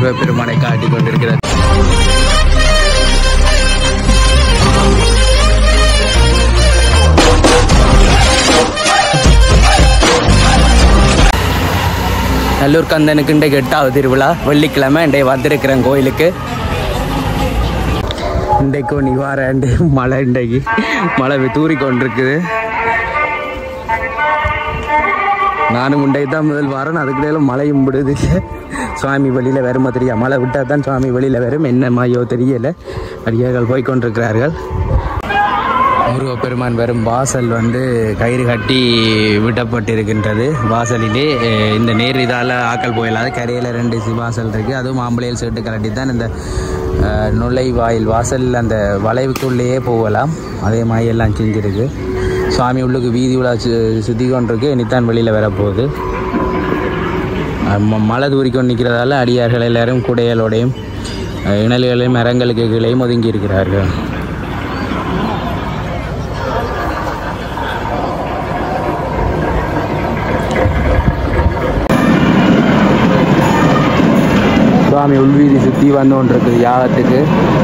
முருகப்பெருமானை காட்டிக் கொண்டிருக்கிறார் நல்லூர் கந்தனுக்கு இன்றைக்கு எட்டாவது திருவிழா வெள்ளிக்கிழமை இன்றைய வந்திருக்கிறேன் கோயிலுக்கு இன்றைக்கும் நீ வாரண்டு மழை இன்றைக்கு மழை தூறி கொண்டிருக்குது நானும் இன்றைக்கு தான் முதல் வாரேன் அதுக்கிடையில மழையும் விடுது சுவாமி வெளியில் வருமா தெரியா மழை விட்டால் தான் சுவாமி வெளியில் வரும் என்ன மாயோ தெரியல அடியார்கள் போய் கொண்டிருக்கிறார்கள் முருகப்பெருமான் வரும் வாசல் வந்து கயிறு கட்டி விடப்பட்டிருக்கின்றது வாசலிலே அஹ், இந்த நேர் இதால் ஆக்கல் போயிடாது கரையில் ரெண்டு சி- வாசல் இருக்குது அதுவும் ஆம்பளையில் சேர்த்து கலட்டி தான் இந்த அஹ், நுழைவாயில் வாசல் அந்த வளைவுக்குள்ளேயே போகலாம் அதே மாதிரி எல்லாம் செஞ்சிருக்கு சுவாமி உள்ளுக்கு வீதி உலா சு- சுத்தி கொண்டிருக்கு இனித்தான் வெளியில் வரப்போகுது அஹ், ம- மழை தூரிக்கொண்டு நிற்கிறதால அடியார்கள் எல்லாரும் குடையலோடையும் அஹ், இணல்களையும் மரங்களுக்கு கீழேயும் ஒதுங்கி இருக்கிறார்கள் சுவாமி உள்வீதி சுற்றி வந்து கொண்டிருக்குது யாகத்துக்கு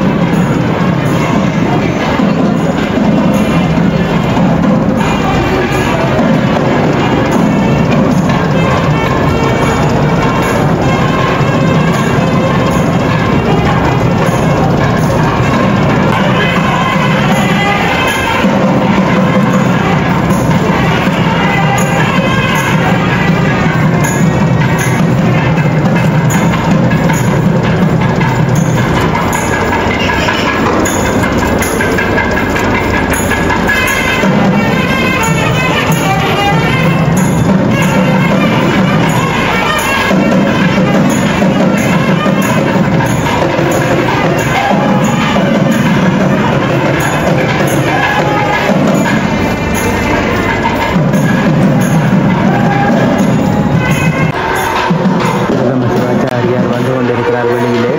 பிரதம சிவாச்சாரியார் வந்து கொண்டிருக்கிறார் வெளியிலே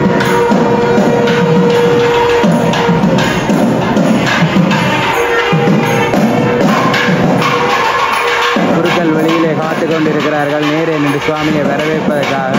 குருக்கள் வெளியிலே காத்து கொண்டிருக்கிறார்கள் நேரே நின்று சுவாமியை வரவேற்பதற்காக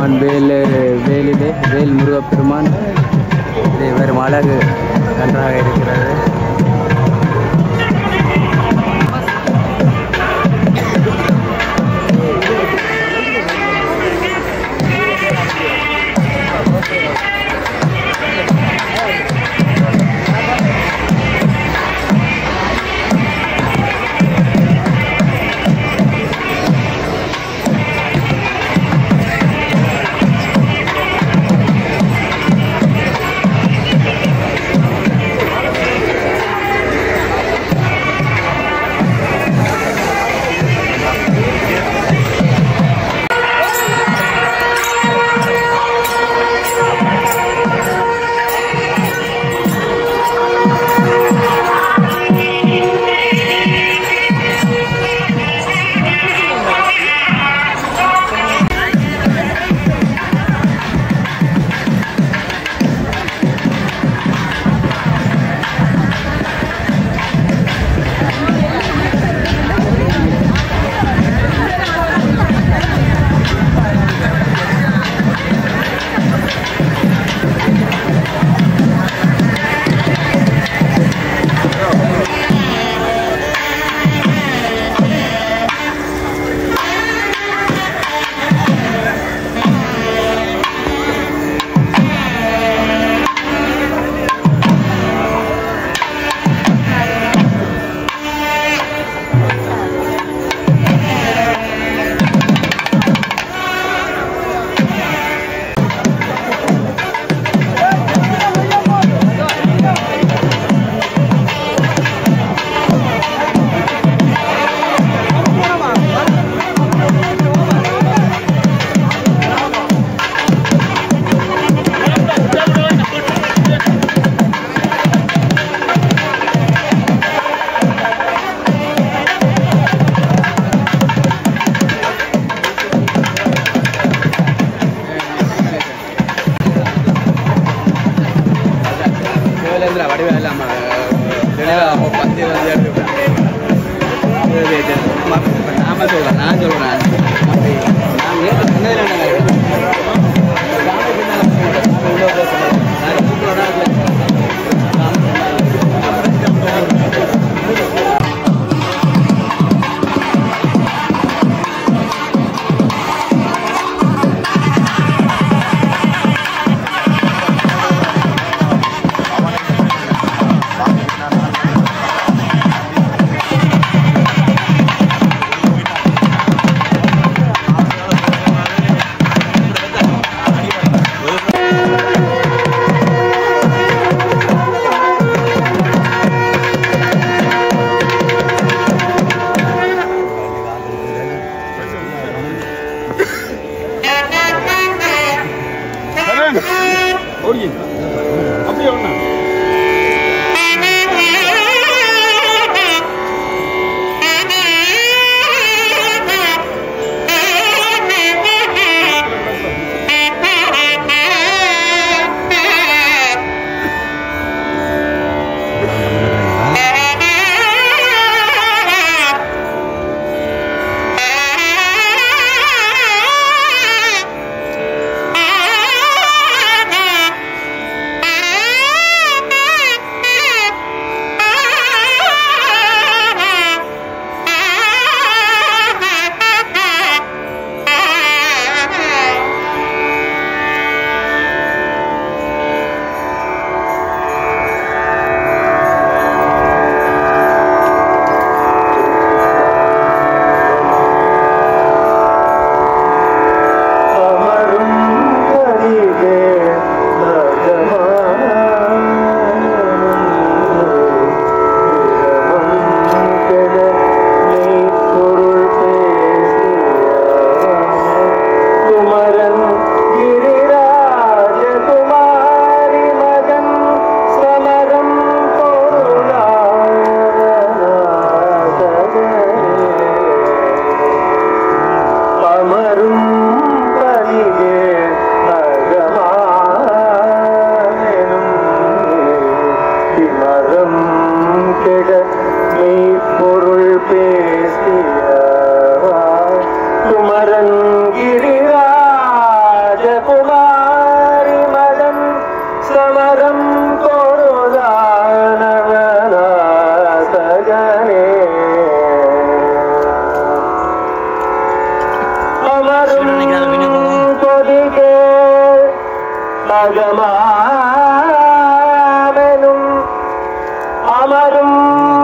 முருகப்பெருமான் வேல் வேலிலே வேல் முருகப்பெருமான் இது வெறும் அழகு நன்றாக இருக்கிறது நாம சொல்றேன் நான் சொல்றேன் நான் ஏற்ற சொன்னதில்லை அப்படியே ஒண்ணு அமரும் கரிகே குமரன் கிரிராஜகுமாரி மகன் சமரம் அமரும் கலியே அகமானும் திமரம் கெட மெய்ப்பொருள் பேசிய குமரன் கிரிராஜகுமாரி குமரம் கொருதானவனாசகனே அமரும் கொதிகே அகமாமெனும் அமரும்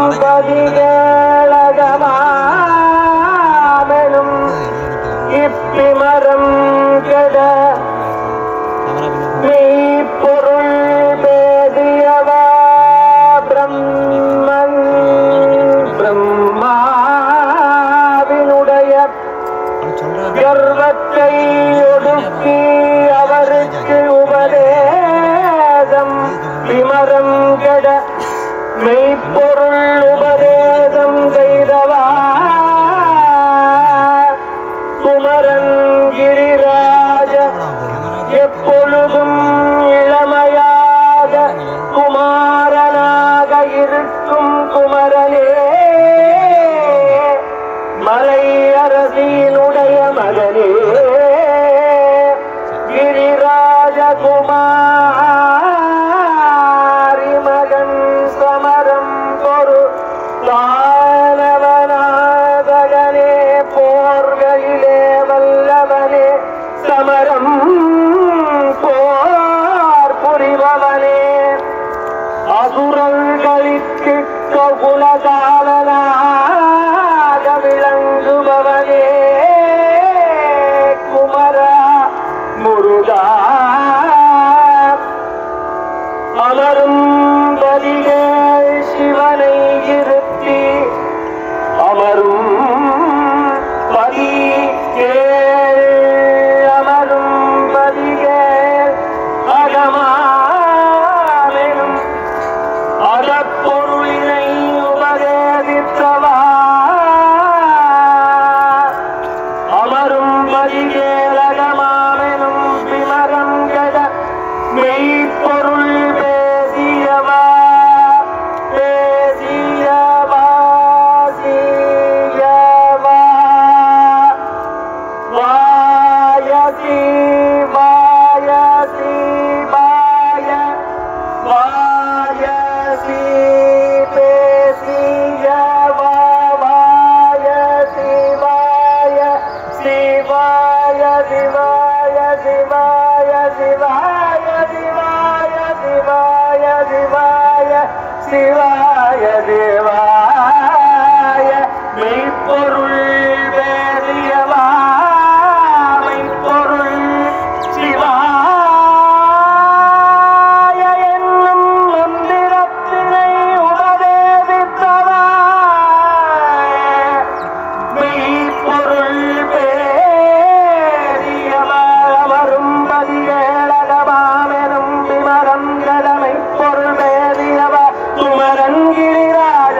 பதிகேளகமாமெனும் இப்பிமரம் கெட மெய்ப்பொருள் பேதியவா பிரம்மன் பிரம்மாவினுடைய கர்வத்தை ஒடுக்கி அவருக்கு உபதேசம் விமரம் கெட மெய்ப்பொருள் உபதேசம் செய்தவா குமரன் கிரிராஜ எப்பொழுதும் இளமையாக குமாரனாக இருக்கும் குமரனே மலை அரசினுடைய மகனே கிரிராஜகுமாரி மகன் சமரம் பொரு தானவனாதகனே போர்களிலே வல்லவனே சமரம் போர் புரிபவனே அசுரர்களுக்கு குலகாலனாக விளங்குபவனே குமரா முருகா அமரும் பதிகள் சிவனை இருத்தி அமரும் பதி கேள் அமரும் பதிகள் அகமாமெனும் அறப்பொருளினை உபதேசித்தவா அமரும் பதிகேலகமாமெனும் விமரம் கட மெய்ப்பொருள் பேசியவா பேசியவா சீயவா வாயசி வாயசி வாய வாயசி பேசிய வாய சிவாய சிவாய சிவாய சிவாய சிவாய சிவாய சிவாய சிவாய சிவாய தேவாய மெய்ப்பொருள் வேதியவா மெய்ப்பொருள் சிவாய என்னும் மந்திரத்தினை உபதேசித்தவா மெய்ப்பொருள் பேரியவரும் பதிகேளகமாமெனும் விமரம் கடமை பொருள் பேரியவ குமரன் கிரிராஜ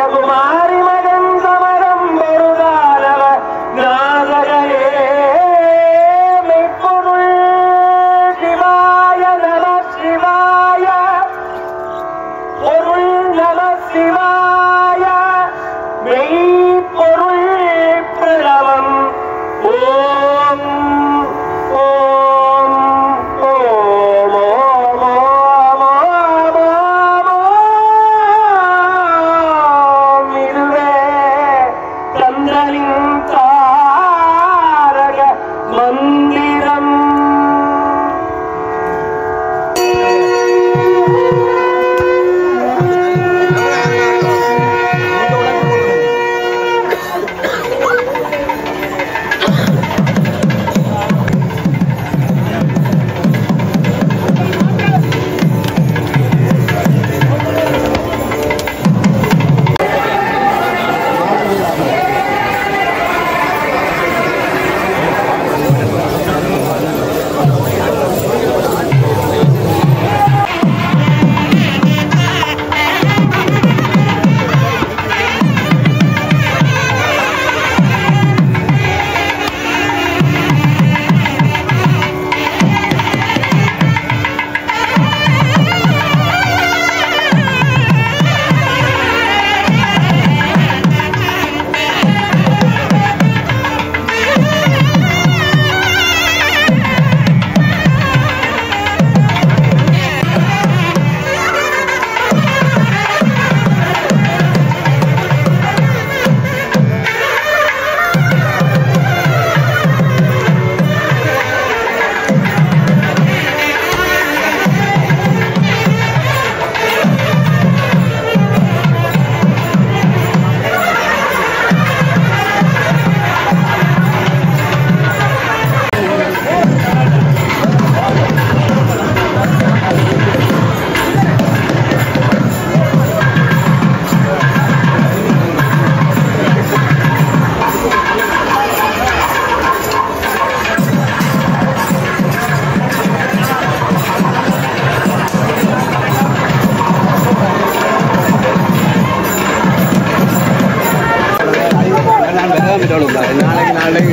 நாளைக்கு நாளைக்கு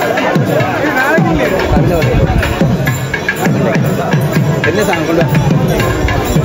என்ன சாங் கொண்டு வா.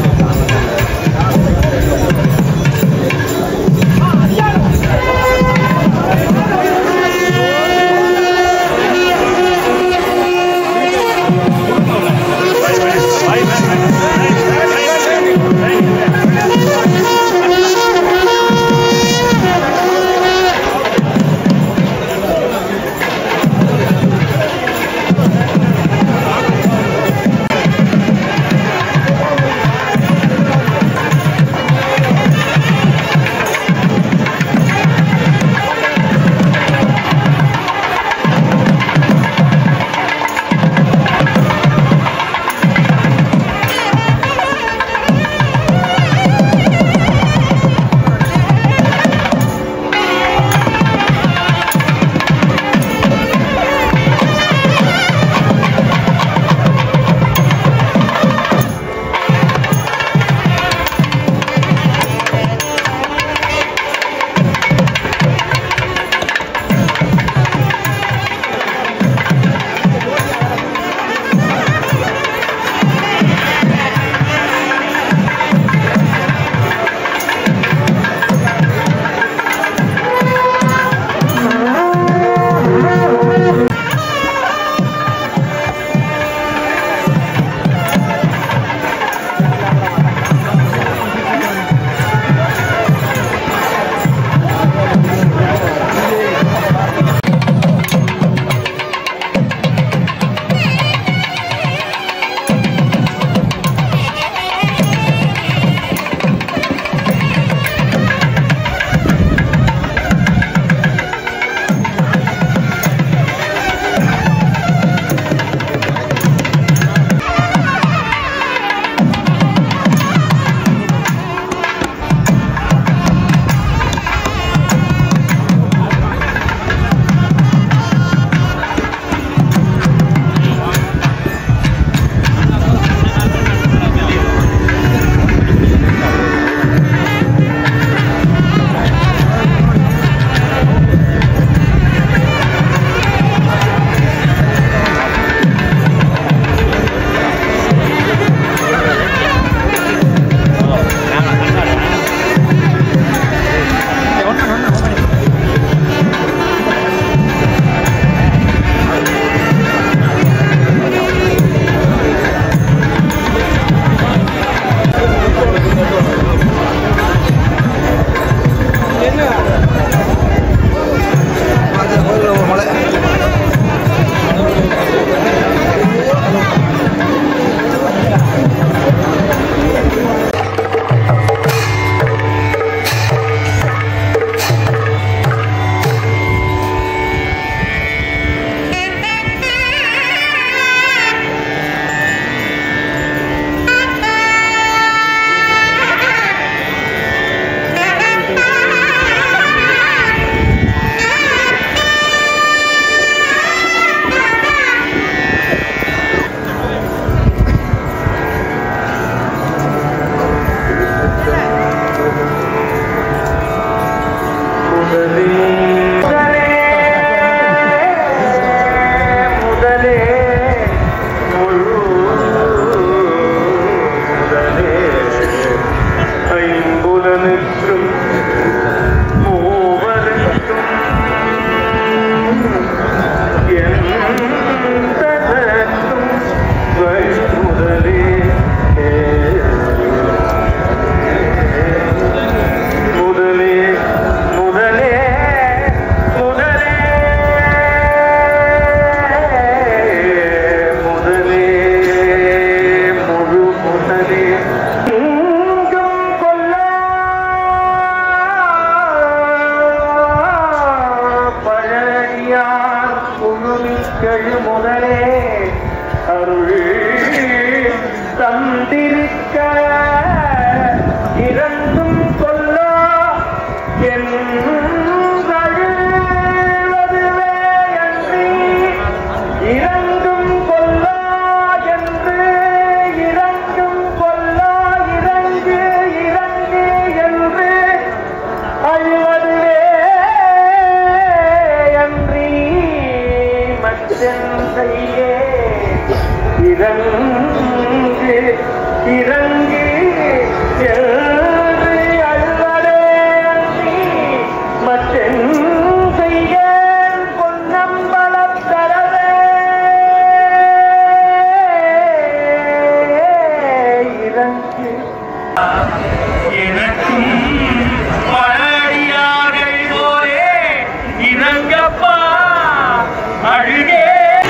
எனக்கும் பழையார்கள் போலே இறங்கப்பா அழுகே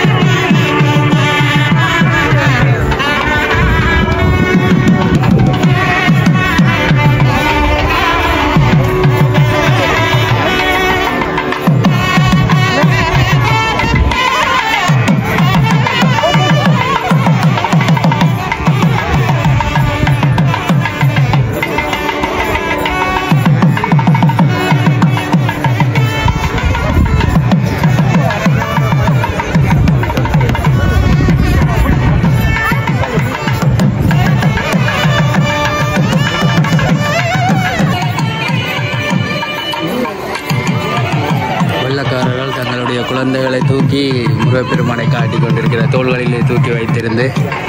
வெள்ளக்காரர்கள் தங்களுடைய குழந்தைகளை தூக்கி முருகப்பெருமானை காட்டிக் கொண்டிருக்கிற தோள்களிலே தூக்கி வைத்திருந்து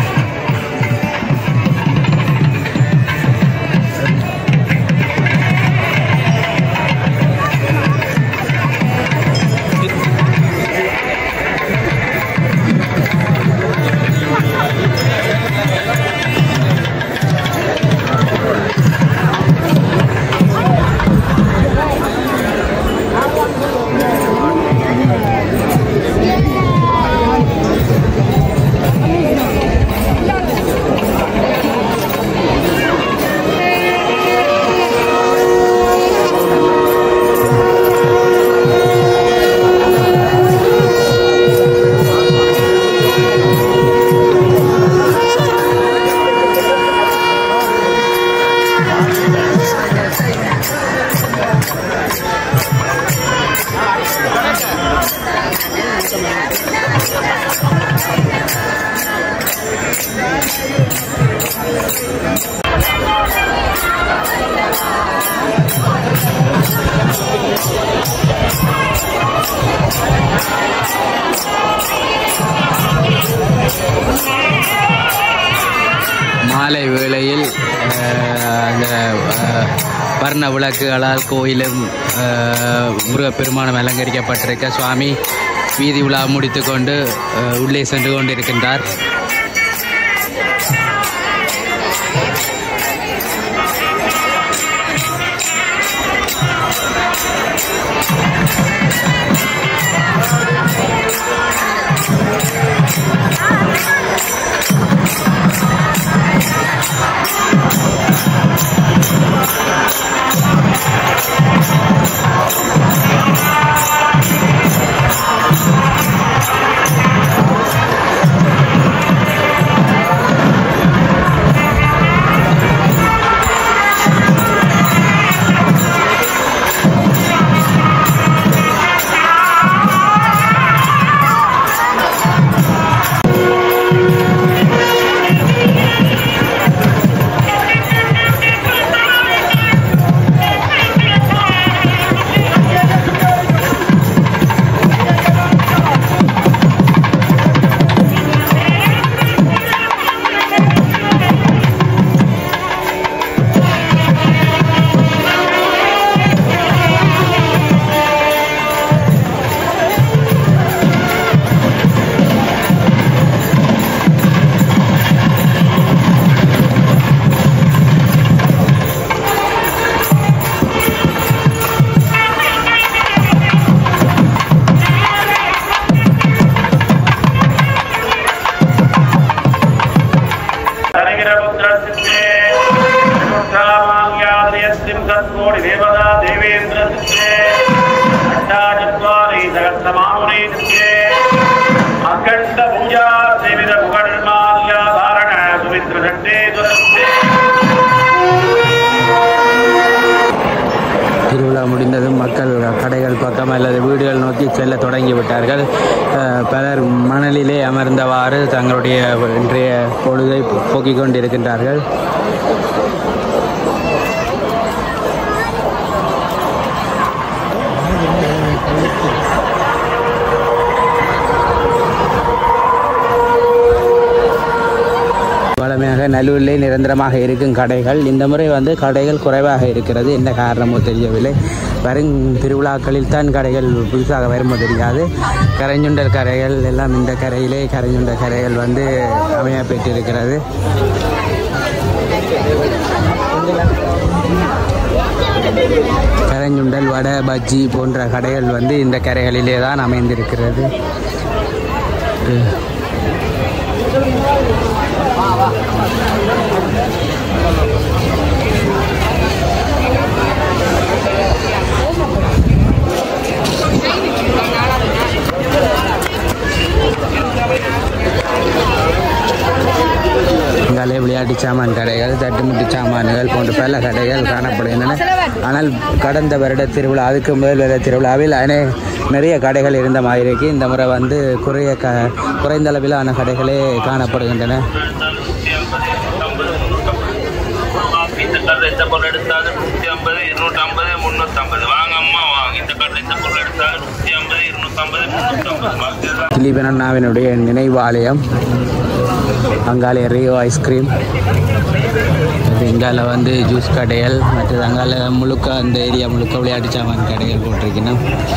மாலை வேளையில் அஹ், அந்த அஹ், வர்ண விளக்குகளால் கோயிலும் அஹ், முருகப்பெருமானும் அலங்கரிக்கப்பட்டிருக்க சுவாமி வீதி உலா முடித்துக்கொண்டு அஹ், உள்ளே சென்று கொண்டிருக்கின்றார் தனகிரபுத்திரசித்தே சமுத்திராமாங்யாதயஸ்திம் சத்கோடி தேவதா தேவேந்திரசித்தே அஷ்டாச்சத்வாரி சகஸ்ரமாமுனே சித்தே அகண்ட பூஜா சேவித முகநிர்மால்யா தாரண சுமித்ர சட்டே துரஸ்தே திருவிழா முடிந்ததும் மக்கள் கடைகள் பக்கம் அல்லது வீடுகள் நோக்கி செல்ல தொடங்கி விட்டார்கள் அஹ், பலர் மணலிலே அமர்ந்தவாறு தங்களுடைய இன்றைய பொழுதை போக்கிக் கொண்டிருக்கின்றார்கள் வழமையாக நல்லூரிலே நிரந்தரமாக இருக்கும் கடைகள் இந்த முறை வந்து கடைகள் குறைவாக இருக்கிறது என்ன காரணமோ தெரியவில்லை வரும் திருவிழாக்களில் தான் கடைகள் புதுசாக வருமோ தெரியாது கரைஞ்சுண்டல் கரைகள் எல்லாம் இந்த கரையிலே கரைஞ்சுண்ட கரைகள் வந்து அமைய பெற்றிருக்கிறது வடை பஜ்ஜி போன்ற கடைகள் வந்து இந்த கரைகளிலே தான் அமைந்திருக்கிறது இங்காலே விளையாட்டு சாமான் கடைகள் தட்டுமுட்டு சாமான்கள் போன்ற பல கடைகள் காணப்படுகின்றன ஆனால் கடந்த வருட திருவிழா அதுக்கு முதல் வருட திருவிழாவில் அனே நிறைய கடைகள் இருந்த மாதிரி இருக்கு இந்த முறை வந்து குறைய க குறைந்த அளவிலான கடைகளே காணப்படுகின்றன இந்த கடை இந்த பொருள் எடுத்தாலும் நூற்றி ஐம்பது இருநூற்றம்பது முந்நூற்றம்பது வாங்க அம்மா வாங்க இந்த கடை இந்த பொருள் எடுத்தாலும் நூற்றி ஐம்பது இருநூற்றம்பது முந்நூற்றம்பது திலீபன் அண்ணாவினுடைய நினைவு ஆலயம் அங்காலே ரியோ ஐஸ்கிரீம் இங்கால வந்து ஜூஸ் கடைகள் மற்றது அங்கால முழுக்க அந்த ஏரியா முழுக்க விளையாட்டு சாமான் கடைகள் போட்டிருக்கணும்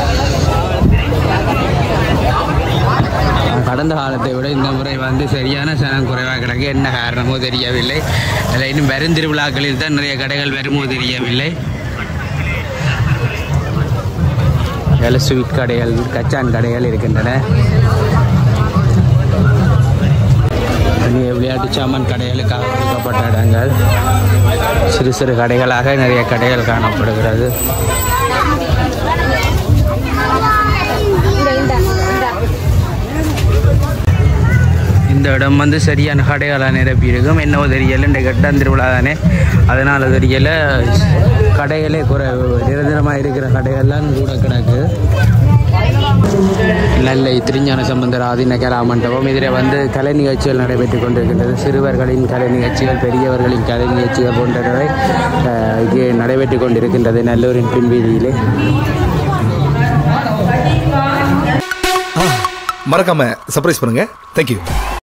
கடந்த காலத்தை விட இந்த முறை வந்து சரியான சனம் குறைவாக கிடக்கு என்ன காரணமோ தெரியவில்லை அதில் இன்னும் வரும் திருவிழாக்களில் தான் நிறைய கடைகள் வருமோ தெரியவில்லை நல்ல ஸ்வீட் கடைகள் கச்சான் கடைகள் இருக்கின்றன நிறைய விளையாட்டு சாமான் கடைகளுக்காக கொடுக்கப்பட்ட இடங்கள் சிறு சிறு கடைகளாக நிறைய கடைகள் காணப்படுகிறது இந்த இடம் வந்து சரியான கடைகளாக நிரப்பி இருக்கும் என்னவோ தெரியல இந்த கெட்டான் திருவிழா தானே அதனால் தெரியல கடைகளே குறை நிரந்தரமாக இருக்கிற கடைகள்லாம் கூட கிடக்கு நெல்லை திருஞான சம்பந்தர் ஆதின கலா மண்டபம் இதில் வந்து கலை நிகழ்ச்சிகள் நடைபெற்றுக் கொண்டிருக்கின்றது சிறுவர்களின் கலை நிகழ்ச்சிகள் பெரியவர்களின் கலை நிகழ்ச்சிகள் போன்றவை அஹ், இங்கே நடைபெற்றுக் கொண்டிருக்கின்றது நல்லூரின் பின்வீதியிலே மறக்காம சர்ப்ரைஸ் பண்ணுங்க தேங்க்யூ